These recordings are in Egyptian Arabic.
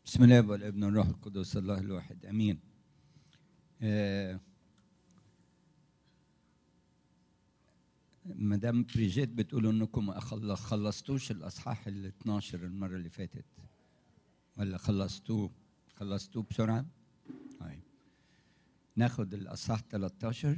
بسم الله والابن والروح القدس الله الواحد امين آه، مدام بريجيت بتقولوا انكم ما أخل- خلصتوش الاصحاح ال 12 المره اللي فاتت ولا خلصتوه خلصتوه بسرعه طيب ناخد الاصحاح 13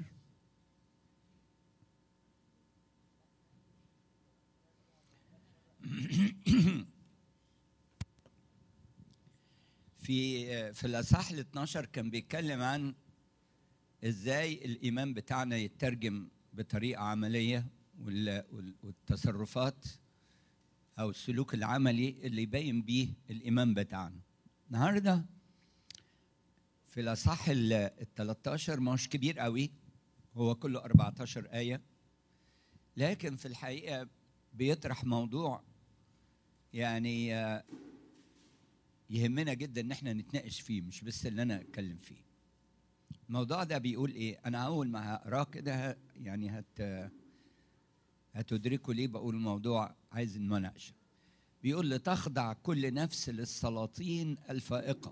في في الاصحاح ال 12 كان بيتكلم عن ازاي الايمان بتاعنا يترجم بطريقه عمليه وال- وال- والتصرفات او السلوك العملي اللي يبين بيه الايمان بتاعنا. النهارده في الاصحاح ال 13 ما هوش كبير قوي هو كله 14 ايه لكن في الحقيقه بيطرح موضوع يعني آه، يهمنا جدا ان احنا نتناقش فيه مش بس اللي انا اتكلم فيه الموضوع ده بيقول ايه انا اول ما هقراه كده ه- يعني هت هتدركوا ليه بقول الموضوع عايز المناقشه بيقول لتخضع كل نفس للسلاطين الفائقه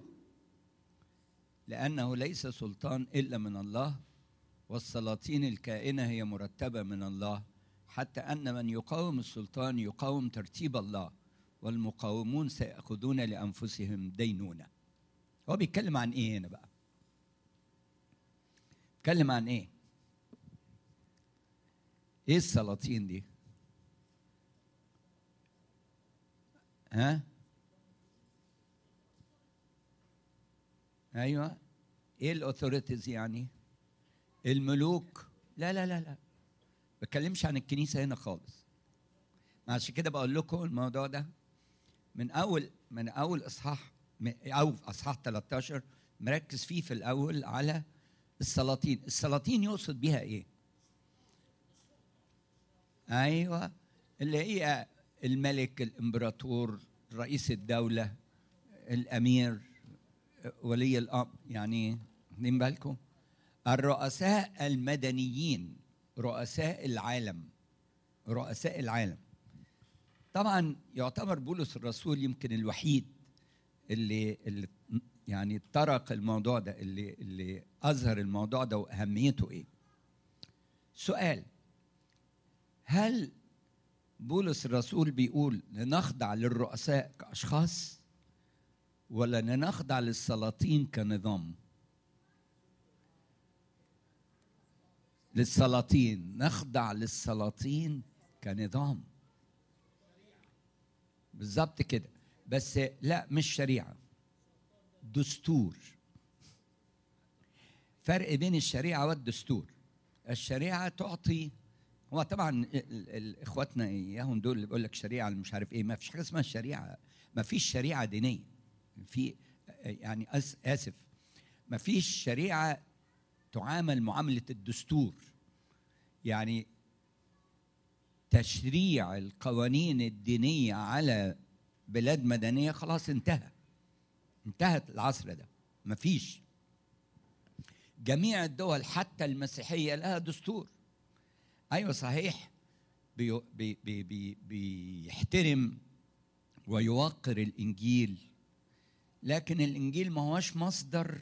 لانه ليس سلطان الا من الله والسلاطين الكائنه هي مرتبه من الله حتى ان من يقاوم السلطان يقاوم ترتيب الله والمقاومون سيأخذون لأنفسهم دينونة هو بيتكلم عن إيه هنا بقى بيتكلم عن إيه إيه السلاطين دي ها أيوة إيه الأوثوريتيز يعني الملوك لا لا لا لا بتكلمش عن الكنيسة هنا خالص عشان كده بقول لكم الموضوع ده من اول من اول اصحاح م- او اصحاح 13 مركز فيه في الاول على السلاطين السلاطين يقصد بيها ايه ايوه اللي هي الملك الامبراطور رئيس الدوله الامير ولي الامر يعني واخدين بالكم الرؤساء المدنيين رؤساء العالم رؤساء العالم طبعا يعتبر بولس الرسول يمكن الوحيد اللي اللي يعني طرق الموضوع ده اللي اللي اظهر الموضوع ده واهميته ايه سؤال هل بولس الرسول بيقول لنخضع للرؤساء كاشخاص ولا لنخضع للسلاطين كنظام للسلاطين نخضع للسلاطين كنظام بالظبط كده بس لا مش شريعه دستور فرق بين الشريعه والدستور الشريعه تعطي هو طبعا ال- ال- اخواتنا اياهم دول اللي بيقول لك شريعه اللي مش عارف ايه ما فيش حاجه اسمها شريعه ما فيش شريعه دينيه في يعني أس اسف ما فيش شريعه تعامل معامله الدستور يعني تشريع القوانين الدينية على بلاد مدنية خلاص انتهى انتهت العصر ده مفيش جميع الدول حتى المسيحية لها دستور أيوة صحيح بي بي بي بي بيحترم ويوقر الإنجيل لكن الإنجيل ما هوش مصدر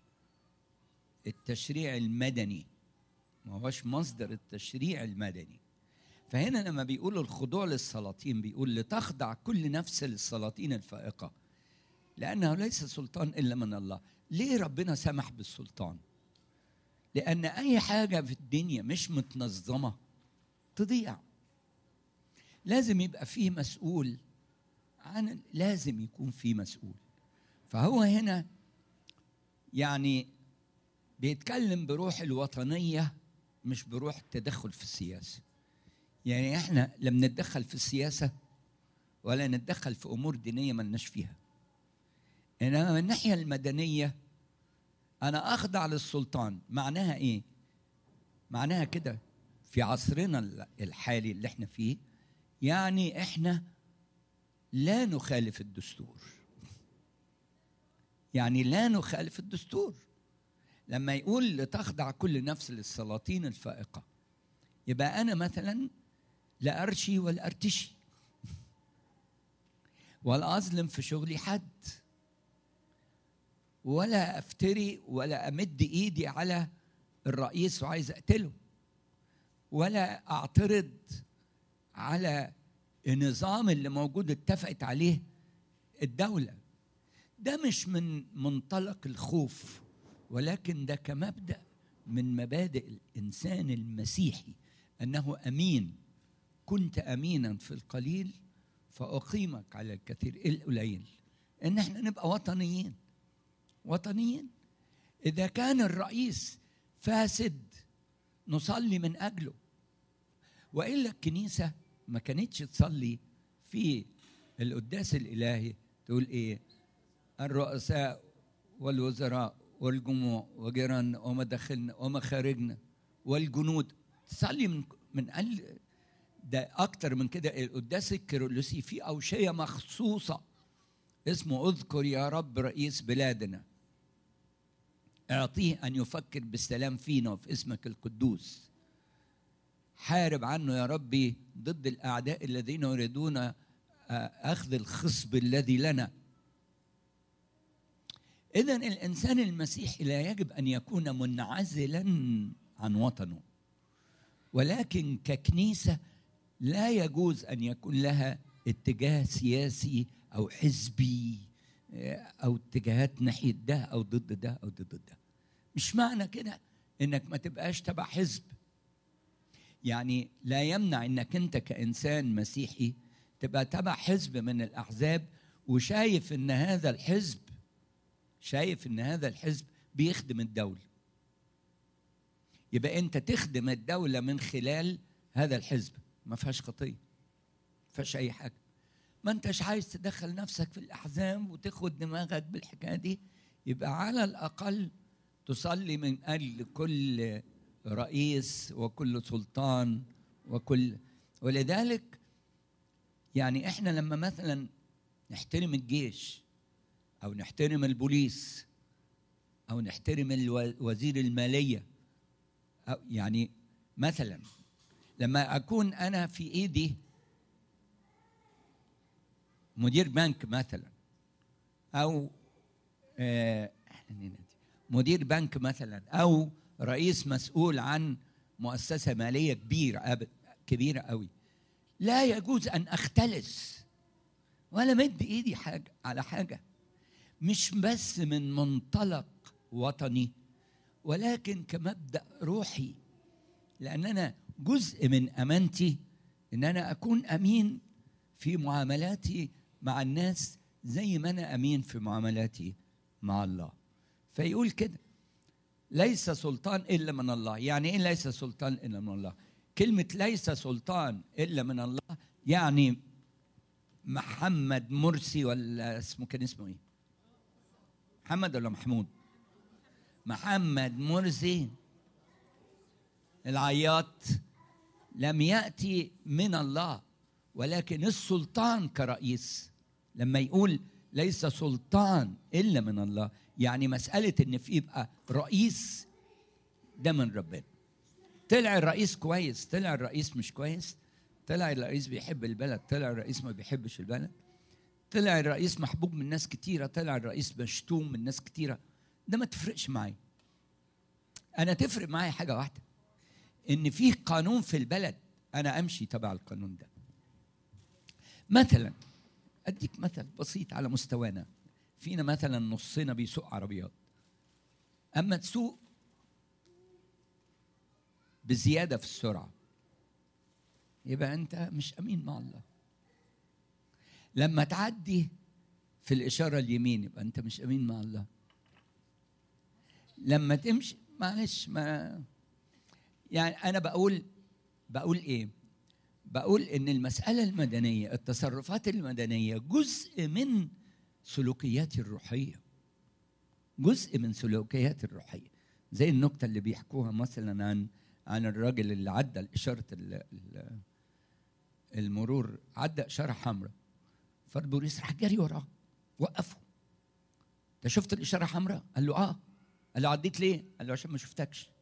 التشريع المدني ما هوش مصدر التشريع المدني فهنا لما بيقولوا الخضوع للسلاطين بيقول لتخضع كل نفس للسلاطين الفائقة لأنه ليس سلطان إلا من الله ليه ربنا سمح بالسلطان لأن أي حاجة في الدنيا مش متنظمة تضيع لازم يبقى فيه مسؤول عن لازم يكون فيه مسؤول فهو هنا يعني بيتكلم بروح الوطنية مش بروح التدخل في السياسة يعني احنا لم نتدخل في السياسه ولا نتدخل في امور دينيه ملناش فيها انما من الناحيه المدنيه انا اخضع للسلطان معناها ايه معناها كده في عصرنا الحالي اللي احنا فيه يعني احنا لا نخالف الدستور يعني لا نخالف الدستور لما يقول لتخضع كل نفس للسلاطين الفائقه يبقى انا مثلا لا ارشي ولا ارتشي ولا اظلم في شغلي حد ولا افتري ولا امد ايدي على الرئيس وعايز اقتله ولا اعترض على النظام اللي موجود اتفقت عليه الدوله ده مش من منطلق الخوف ولكن ده كمبدا من مبادئ الانسان المسيحي انه امين كنت امينا في القليل فاقيمك على الكثير القليل ان احنا نبقى وطنيين وطنيين اذا كان الرئيس فاسد نصلي من اجله والا الكنيسه ما كانتش تصلي في القداس الالهي تقول ايه الرؤساء والوزراء والجموع وجيراننا ومداخلنا ومخارجنا والجنود تصلي من من أجل ده اكتر من كده القداس الكيرلسي فيه اوشيه مخصوصه اسمه اذكر يا رب رئيس بلادنا اعطيه ان يفكر بالسلام فينا وفي اسمك القدوس حارب عنه يا ربي ضد الاعداء الذين يريدون اخذ الخصب الذي لنا اذا الانسان المسيحي لا يجب ان يكون منعزلا عن وطنه ولكن ككنيسه لا يجوز ان يكون لها اتجاه سياسي او حزبي او اتجاهات ناحيه ده او ضد ده او ضد ده مش معنى كده انك ما تبقاش تبع حزب يعني لا يمنع انك انت كانسان مسيحي تبقى تبع حزب من الاحزاب وشايف ان هذا الحزب شايف ان هذا الحزب بيخدم الدوله يبقى انت تخدم الدوله من خلال هذا الحزب ما فيهاش خطيه ما فيهاش اي حاجه ما انتش عايز تدخل نفسك في الاحزاب وتاخد دماغك بالحكايه دي يبقى على الاقل تصلي من اجل كل رئيس وكل سلطان وكل ولذلك يعني احنا لما مثلا نحترم الجيش او نحترم البوليس او نحترم وزير الماليه أو يعني مثلا لما اكون انا في ايدي مدير بنك مثلا او آه مدير بنك مثلا او رئيس مسؤول عن مؤسسه ماليه كبيره كبيره قوي لا يجوز ان اختلس ولا مد ايدي حاجه على حاجه مش بس من منطلق وطني ولكن كمبدا روحي لان انا جزء من امانتي ان انا اكون امين في معاملاتي مع الناس زي ما انا امين في معاملاتي مع الله فيقول كده ليس سلطان الا من الله يعني ايه ليس سلطان الا من الله كلمه ليس سلطان الا من الله يعني محمد مرسي ولا اسمه كان اسمه ايه محمد ولا محمود محمد مرسي العياط لم ياتي من الله ولكن السلطان كرئيس لما يقول ليس سلطان الا من الله يعني مساله ان في يبقى رئيس ده من ربنا طلع الرئيس كويس طلع الرئيس مش كويس طلع الرئيس بيحب البلد طلع الرئيس ما بيحبش البلد طلع الرئيس محبوب من ناس كتيره طلع الرئيس مشتوم من ناس كتيره ده ما تفرقش معايا انا تفرق معايا حاجه واحده ان في قانون في البلد انا امشي تبع القانون ده مثلا اديك مثل بسيط على مستوانا فينا مثلا نصنا بيسوق عربيات اما تسوق بزياده في السرعه يبقى انت مش امين مع الله لما تعدي في الاشاره اليمين يبقى انت مش امين مع الله لما تمشي معلش ما يعني انا بقول بقول ايه بقول ان المساله المدنيه التصرفات المدنيه جزء من سلوكياتي الروحيه جزء من سلوكياتي الروحيه زي النكته اللي بيحكوها مثلا عن عن الراجل اللي عدى الاشاره المرور عدى اشاره حمراء فالبوليس راح جري وراه وقفه انت شفت الاشاره حمراء قال له اه قال له عديت ليه قال له عشان ما شفتكش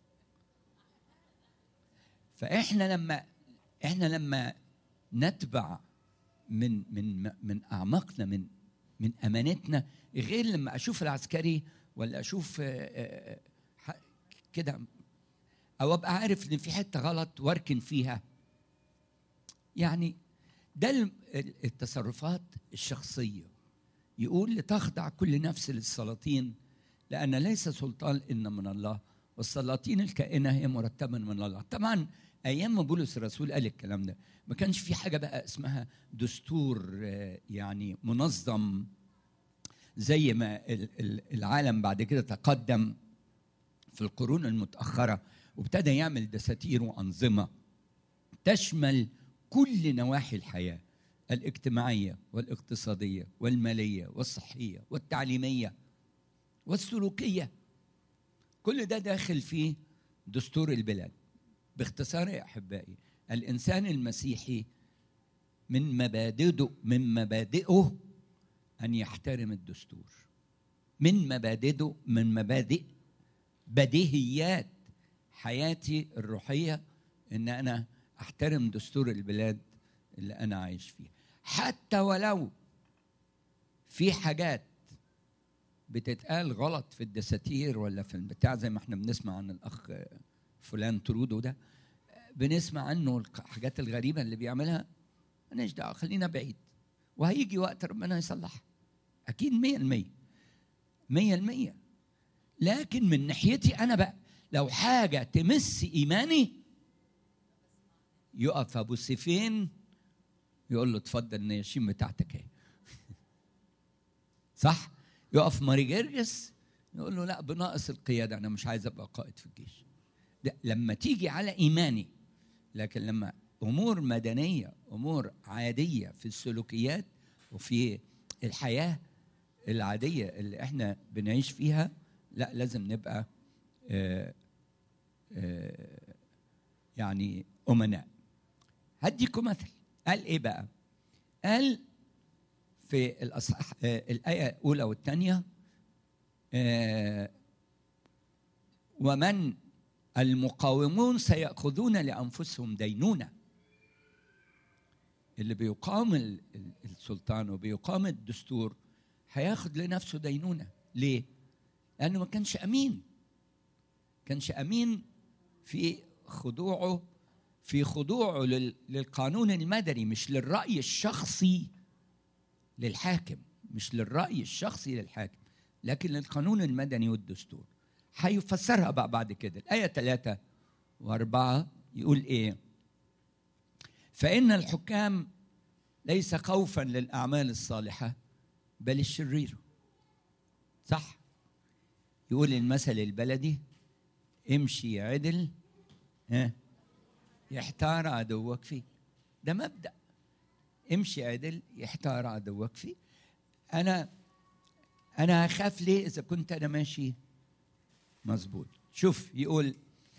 فاحنا لما احنا لما نتبع من من من اعماقنا من من امانتنا غير لما اشوف العسكري ولا اشوف آه، آه، ح- كده او ابقى عارف ان في حته غلط واركن فيها يعني ده الم- ال- التصرفات الشخصيه يقول لتخضع كل نفس للسلاطين لان ليس سلطان الا من الله والسلاطين الكائنه هي مرتبه من الله طبعا ايام ما بولس الرسول قال الكلام ده ما كانش في حاجه بقى اسمها دستور آه، يعني منظم زي ما ال- ال- العالم بعد كده تقدم في القرون المتاخره وابتدى يعمل دساتير وانظمه تشمل كل نواحي الحياه الاجتماعيه والاقتصاديه والماليه والصحيه والتعليميه والسلوكيه كل ده داخل في دستور البلاد باختصار يا احبائي الانسان المسيحي من مبادئه من مبادئه ان يحترم الدستور من مبادئه من مبادئ بديهيات حياتي الروحيه ان انا احترم دستور البلاد اللي انا عايش فيها حتى ولو في حاجات بتتقال غلط في الدساتير ولا في البتاع زي ما احنا بنسمع عن الاخ فلان ترودو ده بنسمع عنه الحاجات الغريبه اللي بيعملها مالناش دعوه خلينا بعيد وهيجي وقت ربنا يصلحها اكيد 100% 100% لكن من ناحيتي انا بقى لو حاجه تمس ايماني يقف ابو سيفين يقول له اتفضل النياشين بتاعتك اهي صح يقف ماري جرجس يقول له لا بناقص القياده انا مش عايز ابقى قائد في الجيش ده لما تيجي على ايماني لكن لما امور مدنيه امور عاديه في السلوكيات وفي الحياه العاديه اللي احنا بنعيش فيها لا لازم نبقى آه، آه، يعني امناء هديكم مثل قال ايه بقى قال في الاصحاح آه، الايه الاولى والثانيه ومن المقاومون سيأخذون لأنفسهم دينونة اللي بيقام ال- ال- السلطان وبيقام الدستور هياخد لنفسه دينونة ليه؟ لأنه ما كانش أمين كانش أمين في خضوعه في خضوعه لل- للقانون المدني مش للرأي الشخصي للحاكم مش للرأي الشخصي للحاكم لكن للقانون المدني والدستور هيفسرها بقى بعد كده الآية ثلاثة وأربعة يقول إيه فإن الحكام ليس خوفا للأعمال الصالحة بل الشرير صح يقول المثل البلدي امشي عدل ها يحتار عدوك فيه ده مبدأ امشي عدل يحتار عدوك فيه انا انا هخاف ليه اذا كنت انا ماشي مظبوط شوف يقول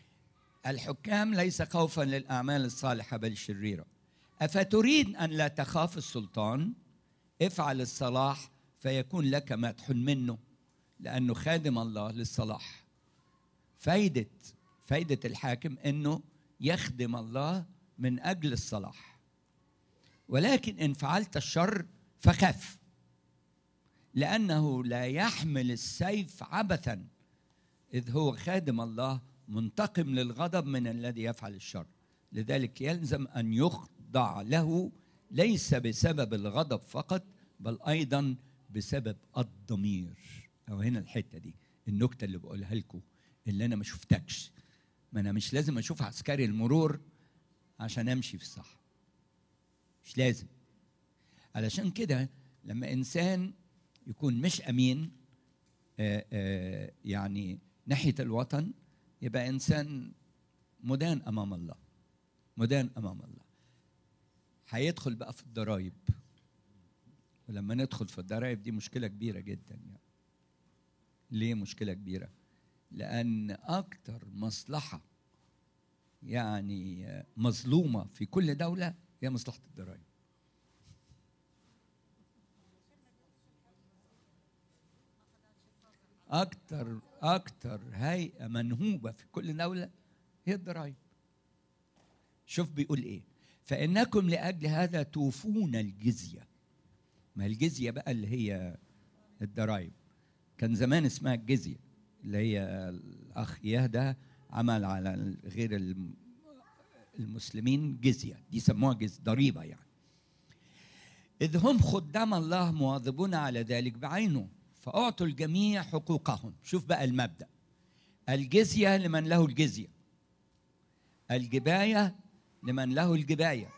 الحكام ليس خوفا للاعمال الصالحه بل شريره افتريد ان لا تخاف السلطان افعل الصلاح فيكون لك مدح منه لانه خادم الله للصلاح فايده فايده الحاكم انه يخدم الله من اجل الصلاح ولكن ان فعلت الشر فخف لانه لا يحمل السيف عبثا اذ هو خادم الله منتقم للغضب من الذي يفعل الشر لذلك يلزم ان يخضع له ليس بسبب الغضب فقط بل ايضا بسبب الضمير او هنا الحته دي النكته اللي بقولها لكم اللي انا ما شفتكش ما انا مش لازم اشوف عسكري المرور عشان امشي في الصح مش لازم علشان كده لما انسان يكون مش امين آآ آآ يعني ناحيه الوطن يبقى انسان مدان امام الله مدان امام الله هيدخل بقى في الضرايب ولما ندخل في الضرايب دي مشكله كبيره جدا يعني ليه مشكله كبيره لان اكتر مصلحه يعني مظلومه في كل دوله هي مصلحه الضرايب اكتر اكتر هيئه منهوبه في كل دوله هي الضرايب شوف بيقول ايه فانكم لاجل هذا توفون الجزيه ما هي الجزيه بقى اللي هي الضرايب كان زمان اسمها الجزيه اللي هي الاخ يهدى عمل على غير الم- المسلمين جزيه دي سموها جزيه ضريبه يعني إذ هم خدام الله مواظبون على ذلك بعينه فأعطوا الجميع حقوقهم شوف بقى المبدأ الجزية لمن له الجزية الجباية لمن له الجباية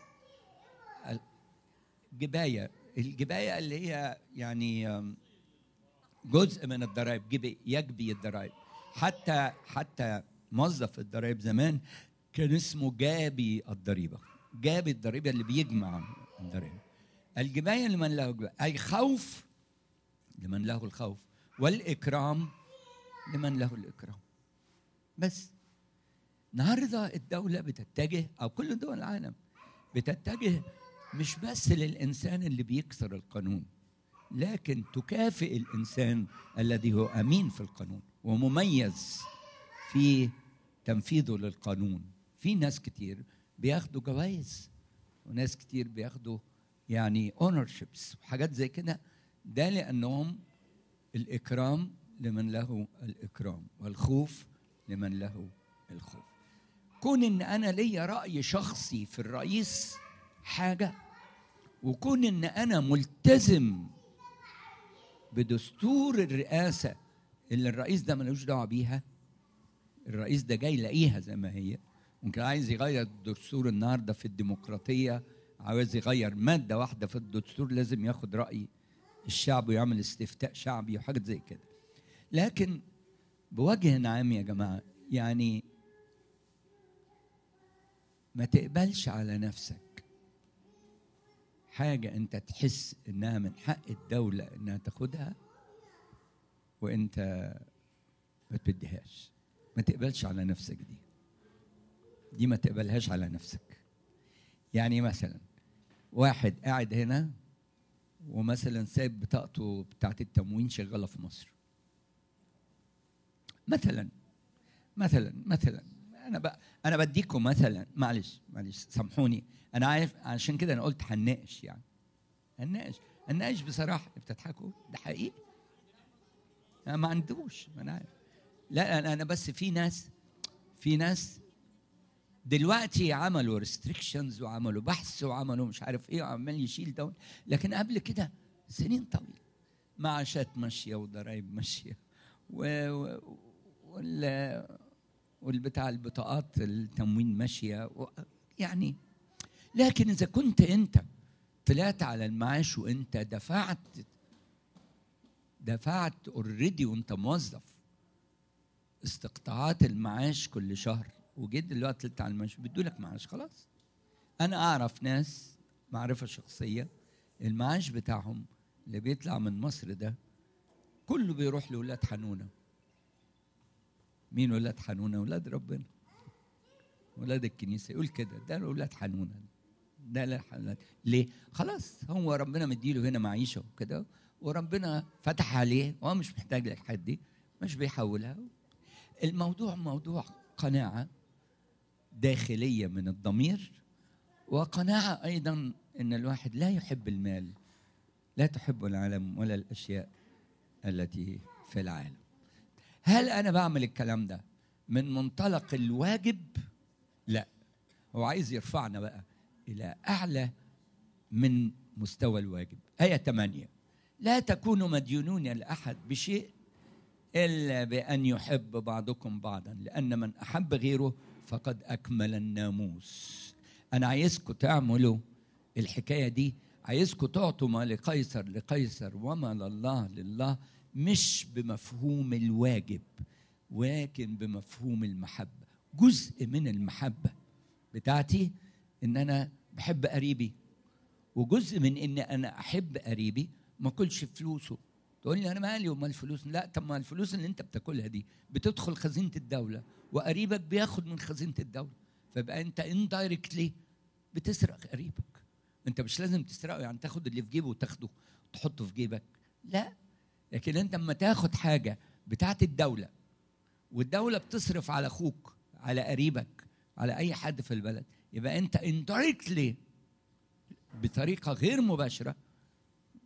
الجباية الجباية اللي هي يعني أم، جزء من الضرائب جبي يجبي الضرائب حتى حتى موظف الضرائب زمان كان اسمه جابي الضريبة جابي الضريبة اللي بيجمع الضريبة الجباية لمن له جباية أي خوف لمن له الخوف والإكرام لمن له الإكرام بس النهارده الدولة بتتجه أو كل دول العالم بتتجه مش بس للإنسان اللي بيكسر القانون لكن تكافئ الإنسان الذي هو أمين في القانون ومميز في تنفيذه للقانون في ناس كتير بياخدوا جوائز وناس كتير بياخدوا يعني اونرشيبس وحاجات زي كده ده لانهم الاكرام لمن له الاكرام والخوف لمن له الخوف كون ان انا ليا راي شخصي في الرئيس حاجه وكون ان انا ملتزم بدستور الرئاسه اللي الرئيس ده ملوش دعوه بيها الرئيس ده جاي يلاقيها زي ما هي ممكن عايز يغير الدستور النهارده في الديمقراطيه عاوز يغير ماده واحده في الدستور لازم ياخد راي الشعب ويعمل استفتاء شعبي وحاجات زي كده لكن بوجه عام يا جماعه يعني ما تقبلش على نفسك حاجه انت تحس انها من حق الدوله انها تاخدها وانت ما تديهاش ما تقبلش على نفسك دي دي ما تقبلهاش على نفسك يعني مثلا واحد قاعد هنا ومثلا سايب بطاقته بتاعت التموين شغاله في مصر مثلا مثلا مثلا انا ب... انا بديكم مثلا معلش معلش سامحوني انا عارف عشان كده انا قلت هنناقش يعني هنناقش هنناقش بصراحه بتضحكوا ده حقيقي أنا ما عندوش ما انا عارف لا انا أنا بس في ناس في ناس دلوقتي عملوا ريستريكشنز وعملوا بحث وعملوا مش عارف ايه وعمال يشيل دول لكن قبل كده سنين طويله معاشات ماشيه وضرايب ماشيه و... و... وال... والبتاع البطاقات التموين ماشيه و... يعني لكن اذا كنت انت طلعت على المعاش وانت دفعت دفعت اوريدي وانت موظف استقطاعات المعاش كل شهر وجيت دلوقتي طلعت على المعاش بيدوا لك معاش خلاص انا اعرف ناس معرفه شخصيه المعاش بتاعهم اللي بيطلع من مصر ده كله بيروح لولاد حنونه مين ولاد حنونه ولاد ربنا ولاد الكنيسه يقول كده ده ولاد حنونه ده لا حنونه ليه خلاص هو ربنا مديله هنا معيشه وكده وربنا فتح عليه وهو مش محتاج للحاجات دي مش بيحولها الموضوع موضوع قناعه داخليه من الضمير وقناعه ايضا ان الواحد لا يحب المال لا تحب العالم ولا الاشياء التي في العالم هل انا بعمل الكلام ده من منطلق الواجب لا هو عايز يرفعنا بقى الى اعلى من مستوى الواجب ايه 8 لا تكونوا مديونون لاحد بشيء الا بان يحب بعضكم بعضا لان من احب غيره فقد اكمل الناموس انا عايزكم تعملوا الحكايه دي عايزكم تعطوا ما لقيصر لقيصر وما لله لله مش بمفهوم الواجب ولكن بمفهوم المحبه جزء من المحبه بتاعتي ان انا بحب قريبي وجزء من ان انا احب قريبي ما اكلش فلوسه تقول لي انا مالي ومال الفلوس لا طب ما الفلوس اللي انت بتاكلها دي بتدخل خزينه الدوله وقريبك بياخد من خزينه الدوله فيبقى انت اندايركتلي بتسرق قريبك انت مش لازم تسرقه يعني تاخد اللي في جيبه وتاخده تحطه في جيبك لا لكن انت لما تاخد حاجه بتاعت الدوله والدوله بتصرف على اخوك على قريبك على اي حد في البلد يبقى انت اندايركتلي بطريقه غير مباشره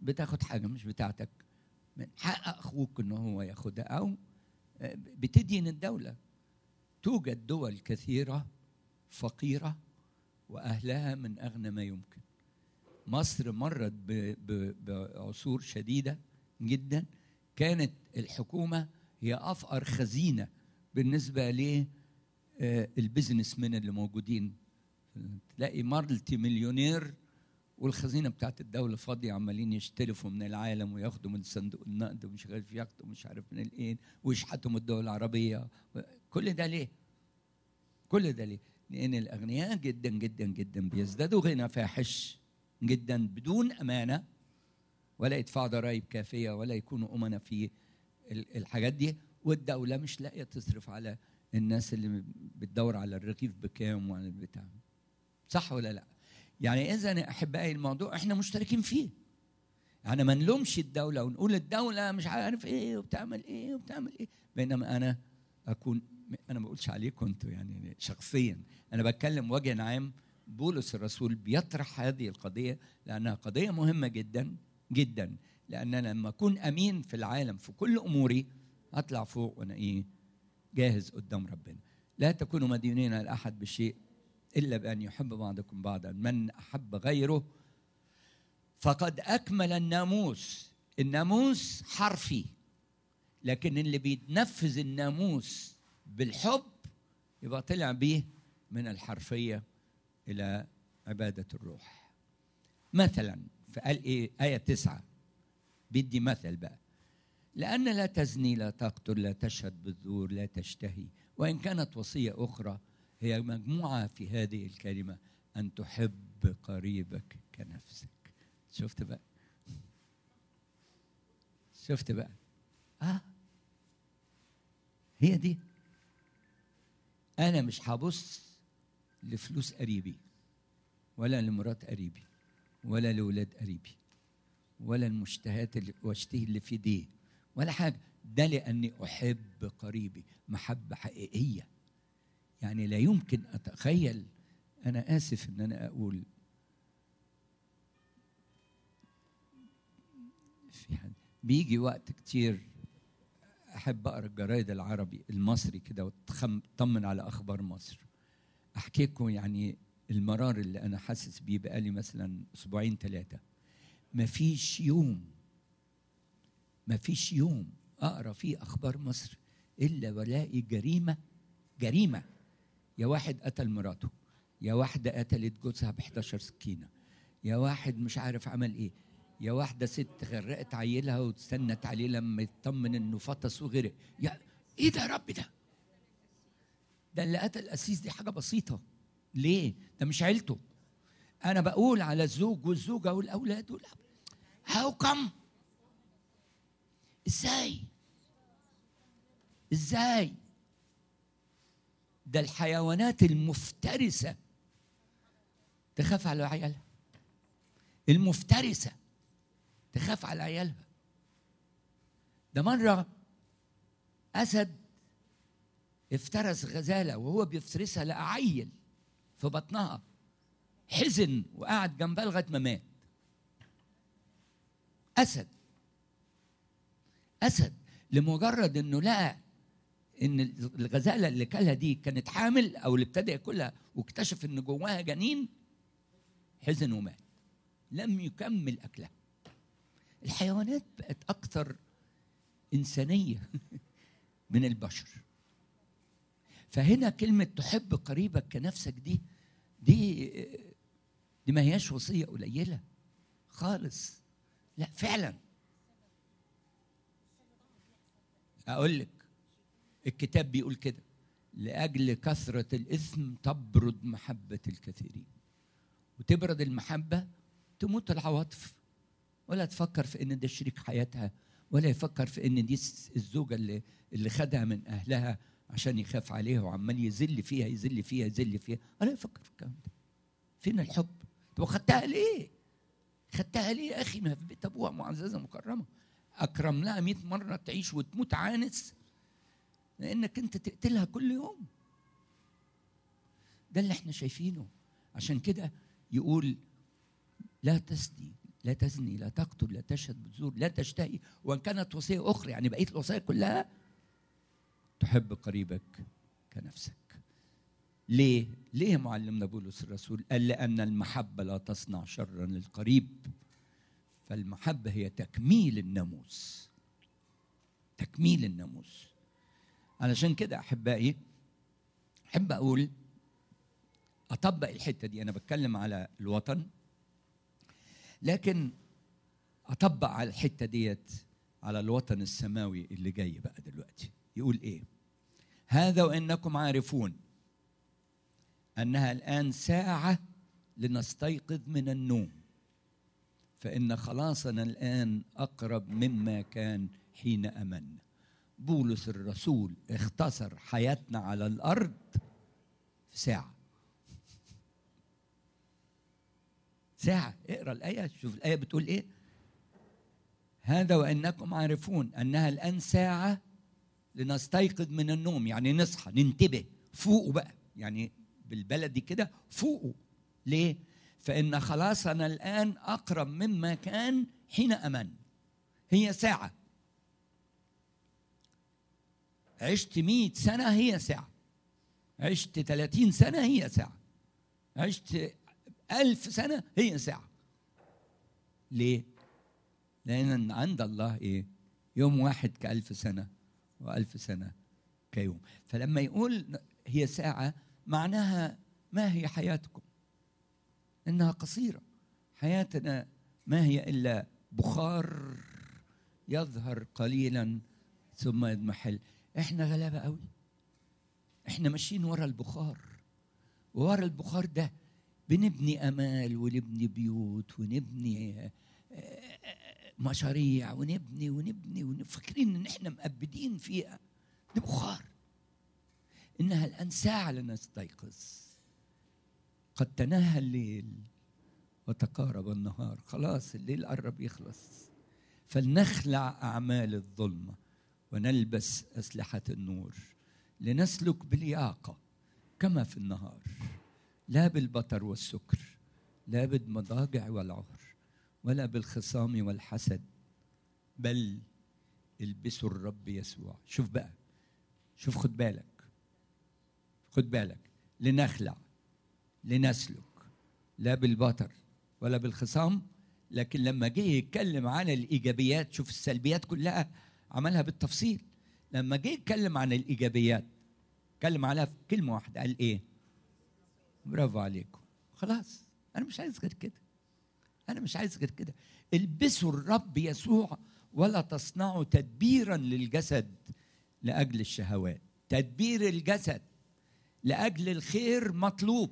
بتاخد حاجه مش بتاعتك من حق اخوك ان هو ياخدها او بتدين الدوله توجد دول كثيره فقيره واهلها من اغنى ما يمكن مصر مرت بعصور شديده جدا كانت الحكومه هي افقر خزينه بالنسبه للبزنس من اللي موجودين تلاقي مالتي مليونير والخزينه بتاعت الدوله فاضيه عمالين يشترفوا من العالم وياخدوا من صندوق النقد ومش عارف ياخدوا مش عارف من الايه ويشحتوا من الدول العربيه كل ده ليه؟ كل ده ليه؟ لان الاغنياء جدا جدا جدا بيزدادوا غنى فاحش جدا بدون امانه ولا يدفعوا ضرائب كافيه ولا يكونوا امنا في الحاجات دي والدوله مش لاقيه تصرف على الناس اللي بتدور على الرغيف بكام وعلى البتاع صح ولا لا؟ يعني اذا احبائي الموضوع احنا مشتركين فيه يعني ما نلومش الدوله ونقول الدوله مش عارف ايه وبتعمل ايه وبتعمل ايه بينما انا اكون انا ما بقولش عليكم انتوا يعني شخصيا انا بتكلم وجه عام بولس الرسول بيطرح هذه القضيه لانها قضيه مهمه جدا جدا لان انا لما اكون امين في العالم في كل اموري اطلع فوق وانا ايه جاهز قدام ربنا لا تكونوا مديونين لاحد بشيء الا بان يحب بعضكم بعضا من احب غيره فقد اكمل الناموس الناموس حرفي لكن اللي بيتنفذ الناموس بالحب يبقى طلع بيه من الحرفيه الى عباده الروح مثلا فقال ايه ايه تسعة بدي مثل بقى لأن لا تزني لا تقتل لا تشهد بالزور لا تشتهي وإن كانت وصية أخرى هي مجموعة في هذه الكلمة أن تحب قريبك كنفسك شفت بقى شفت بقى آه هي دي أنا مش هبص لفلوس قريبي ولا لمرات قريبي ولا لولاد قريبي ولا المشتهات اللي واشتهي اللي في دي ولا حاجة ده لأني أحب قريبي محبة حقيقية يعني لا يمكن أتخيل أنا آسف إن أنا أقول في حد بيجي وقت كتير أحب أقرأ الجرايد العربي المصري كده وأطمن على أخبار مصر أحكي لكم يعني المرار اللي أنا حاسس بيه بقالي مثلا أسبوعين ثلاثة مفيش يوم مفيش يوم أقرأ فيه أخبار مصر إلا ولاقي جريمة جريمة يا واحد قتل مراته يا واحدة قتلت جوزها ب 11 سكينة يا واحد مش عارف عمل إيه يا واحدة ست غرقت عيلها واستنت عليه لما يطمن إنه فطس وغرق يا إيه ده يا رب ده؟ ده اللي قتل القسيس دي حاجة بسيطة ليه؟ ده مش عيلته أنا بقول على الزوج والزوجة والأولاد والأب هاو كم؟ إزاي؟ إزاي؟ ده الحيوانات المفترسة تخاف على عيالها المفترسة تخاف على عيالها ده مرة أسد افترس غزالة وهو بيفترسها لقى عيل في بطنها حزن وقعد جنبها لغاية ما مات أسد أسد لمجرد إنه لقى ان الغزاله اللي كلها دي كانت حامل او اللي ابتدى ياكلها واكتشف ان جواها جنين حزن ومات لم يكمل اكلها الحيوانات بقت اكثر انسانيه من البشر فهنا كلمه تحب قريبك كنفسك دي دي دي ما هياش وصيه قليله خالص لا فعلا اقول لك الكتاب بيقول كده لأجل كثرة الإثم تبرد محبة الكثيرين وتبرد المحبة تموت العواطف ولا تفكر في إن ده شريك حياتها ولا يفكر في إن دي الزوجة اللي اللي خدها من أهلها عشان يخاف عليها وعمال يذل فيها يذل فيها يذل فيها ولا يفكر في الكلام ده فين الحب؟ طب خدتها ليه؟ خدتها ليه يا أخي ما في بيت أبوها معززة مكرمة أكرم لها 100 مرة تعيش وتموت عانس لانك انت تقتلها كل يوم ده اللي احنا شايفينه عشان كده يقول لا تسدي لا تزني لا تقتل لا تشهد بالزور لا تشتهي وان كانت وصيه اخرى يعني بقيه الوصايا كلها تحب قريبك كنفسك ليه؟ ليه معلمنا بولس الرسول؟ قال لأن المحبة لا تصنع شرا للقريب فالمحبة هي تكميل الناموس تكميل الناموس علشان كده أحبائي أحب أقول أطبق الحتة دي أنا بتكلم على الوطن لكن أطبق على الحتة ديت على الوطن السماوي اللي جاي بقى دلوقتي يقول إيه؟ هذا وإنكم عارفون انها الان ساعه لنستيقظ من النوم فان خلاصنا الان اقرب مما كان حين امنا بولس الرسول اختصر حياتنا على الارض في ساعه ساعه اقرا الايه شوف الايه بتقول ايه هذا وانكم عارفون انها الان ساعه لنستيقظ من النوم يعني نصحى ننتبه فوقوا بقى يعني بالبلدي كده فوقوا ليه؟ فإن خلاصنا الآن أقرب مما كان حين أمن هي ساعة عشت مئة سنة هي ساعة عشت ثلاثين سنة هي ساعة عشت ألف سنة هي ساعة ليه؟ لأن عند الله إيه؟ يوم واحد كألف سنة وألف سنة كيوم فلما يقول هي ساعة معناها ما هي حياتكم انها قصيره حياتنا ما هي الا بخار يظهر قليلا ثم يضمحل احنا غلابه قوي احنا ماشيين ورا البخار ورا البخار ده بنبني امال ونبني بيوت ونبني مشاريع ونبني ونبني وفاكرين ان احنا مأبدين فيها دي بخار انها الان ساعه لنستيقظ قد تناهى الليل وتقارب النهار خلاص الليل قرب يخلص فلنخلع اعمال الظلمه ونلبس اسلحه النور لنسلك بلياقه كما في النهار لا بالبطر والسكر لا بالمضاجع والعهر ولا بالخصام والحسد بل البسوا الرب يسوع شوف بقى شوف خد بالك خد بالك لنخلع لنسلك لا بالبطر ولا بالخصام لكن لما جه يتكلم عن الايجابيات شوف السلبيات كلها عملها بالتفصيل لما جه يتكلم عن الايجابيات اتكلم عليها في كلمه واحده قال ايه برافو عليكم خلاص انا مش عايز غير كده انا مش عايز غير كده البسوا الرب يسوع ولا تصنعوا تدبيرا للجسد لاجل الشهوات تدبير الجسد لاجل الخير مطلوب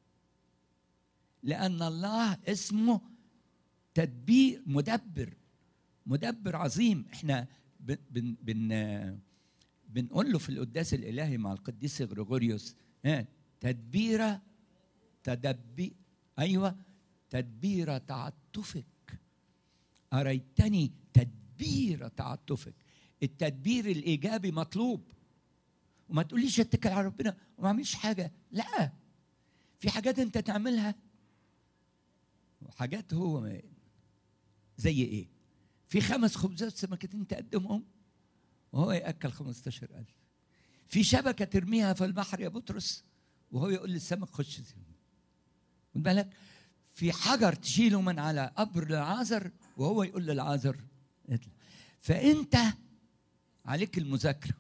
لان الله اسمه تدبير مدبر مدبر عظيم احنا بن بن بنقول له في القداس الالهي مع القديس غريغوريوس ها تدبير تدبي ايوه تدبير تعطفك اريتني تدبير تعطفك التدبير الايجابي مطلوب وما تقوليش اتكل على ربنا وما اعملش حاجه لا في حاجات انت تعملها وحاجات هو زي ايه في خمس خبزات سمكتين تقدمهم وهو ياكل 15000 في شبكه ترميها في البحر يا بطرس وهو يقول للسمك خش خد بالك في حجر تشيله من على قبر العازر وهو يقول للعازر اطلع فانت عليك المذاكره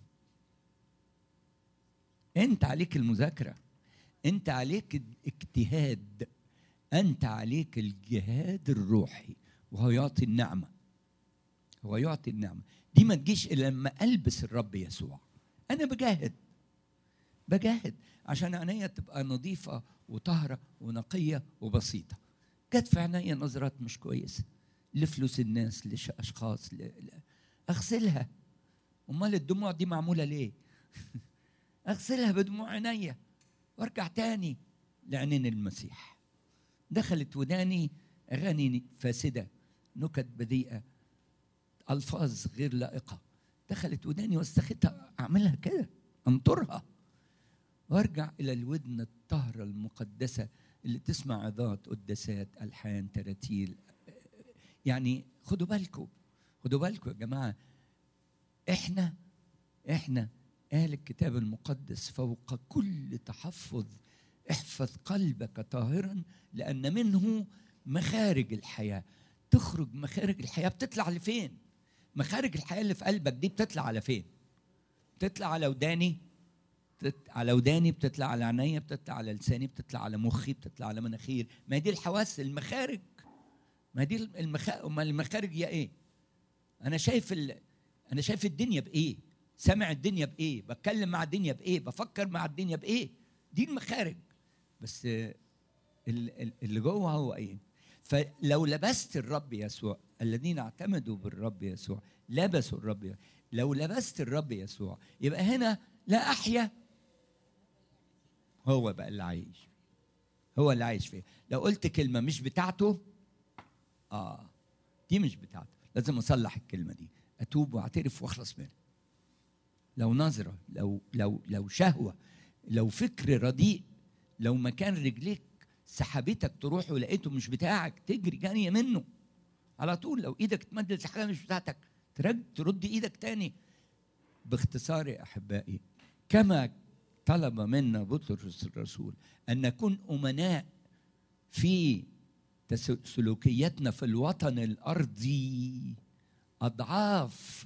انت عليك المذاكره انت عليك الاجتهاد انت عليك الجهاد الروحي وهو يعطي النعمه هو يعطي النعمه دي ما تجيش الا لما البس الرب يسوع انا بجاهد بجاهد عشان عينيا تبقى نظيفه وطاهره ونقيه وبسيطه جت في عينيا نظرات مش كويسه لفلوس الناس لاشخاص ل... ل... اغسلها امال الدموع دي معموله ليه اغسلها بدموع عينيا وارجع تاني لعينين المسيح دخلت وداني اغاني فاسده نكت بذيئه الفاظ غير لائقه دخلت وداني واستخدتها اعملها كده انطرها وارجع الى الودن الطاهره المقدسه اللي تسمع عظات قداسات الحان تراتيل يعني خدوا بالكم خدوا بالكم يا جماعه احنا احنا قال الكتاب المقدس فوق كل تحفظ احفظ قلبك طاهرا لان منه مخارج الحياه تخرج مخارج الحياه بتطلع لفين مخارج الحياه اللي في قلبك دي بتطلع على فين بتطلع على وداني بتت... على وداني بتطلع على عينيا بتطلع على لساني بتطلع على مخي بتطلع على مناخير ما دي الحواس المخارج ما دي المخ... ما المخارج هي ايه انا شايف ال... انا شايف الدنيا بايه سامع الدنيا بايه بتكلم مع الدنيا بايه بفكر مع الدنيا بايه دي المخارج بس اللي جوه هو ايه فلو لبست الرب يسوع الذين اعتمدوا بالرب يسوع لبسوا الرب يسوع. لو لبست الرب يسوع يبقى هنا لا احيا هو بقى اللي عايش هو اللي عايش فيه لو قلت كلمه مش بتاعته اه دي مش بتاعته لازم اصلح الكلمه دي اتوب واعترف واخلص منها لو نظره لو لو لو شهوه لو فكر رديء لو مكان رجليك سحبتك تروح ولقيته مش بتاعك تجري جانية منه على طول لو ايدك تمدد لحاجه مش بتاعتك ترد ترد ايدك تاني باختصار يا احبائي كما طلب منا بطرس الرسول ان نكون امناء في سلوكياتنا في الوطن الارضي اضعاف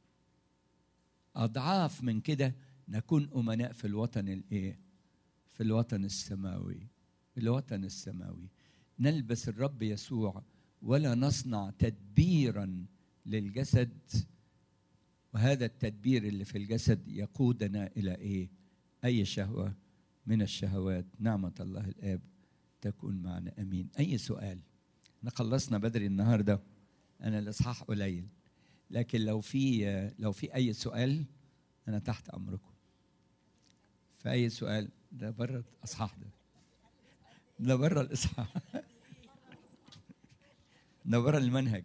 اضعاف من كده نكون امناء في الوطن الايه في الوطن السماوي الوطن السماوي نلبس الرب يسوع ولا نصنع تدبيرا للجسد وهذا التدبير اللي في الجسد يقودنا الى ايه اي شهوه من الشهوات نعمه الله الاب تكون معنا امين اي سؤال احنا خلصنا بدري النهارده انا الاصحاح قليل لكن لو في لو في اي سؤال انا تحت امركم في اي سؤال ده بره الاصحاح ده ده بره الاصحاح ده بره المنهج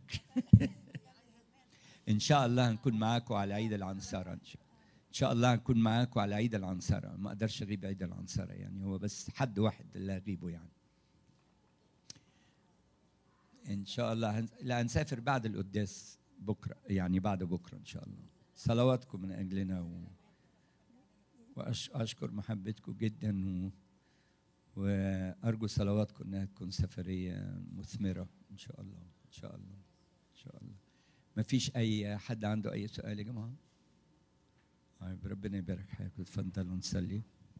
ان شاء الله هنكون معاكم على عيد العنصرة ان شاء الله هنكون معاكم على عيد العنصرة ما اقدرش اغيب عيد العنصرة يعني هو بس حد واحد اللي هغيبه يعني ان شاء الله هن... لا هنسافر بعد القداس بكره يعني بعد بكره ان شاء الله صلواتكم من اجلنا و... واشكر محبتكم جدا و... وارجو صلواتكم انها تكون سفريه مثمره ان شاء الله ان شاء الله ان شاء الله ما فيش اي حد عنده اي سؤال يا جماعه طيب ربنا يبارك حياتكم اتفضلوا نصلي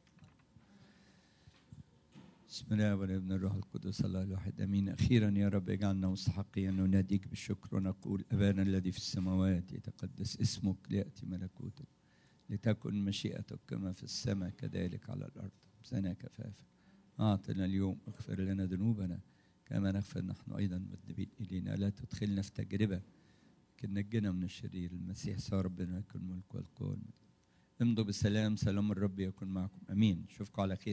بسم الله والابن الروح القدس الله الواحد امين اخيرا يا رب اجعلنا مستحقين ان نناديك بالشكر ونقول ابانا الذي في السماوات يتقدس اسمك لياتي ملكوتك لتكن مشيئتك كما في السماء كذلك على الارض زنا كفافا اعطنا اليوم اغفر لنا ذنوبنا كما نغفر نحن ايضا مذنبين الينا لا تدخلنا في تجربه لكن نجنا من الشرير المسيح سوى ربنا يكون الملك والقوه امضوا بسلام سلام الرب يكون معكم امين اشوفكم على خير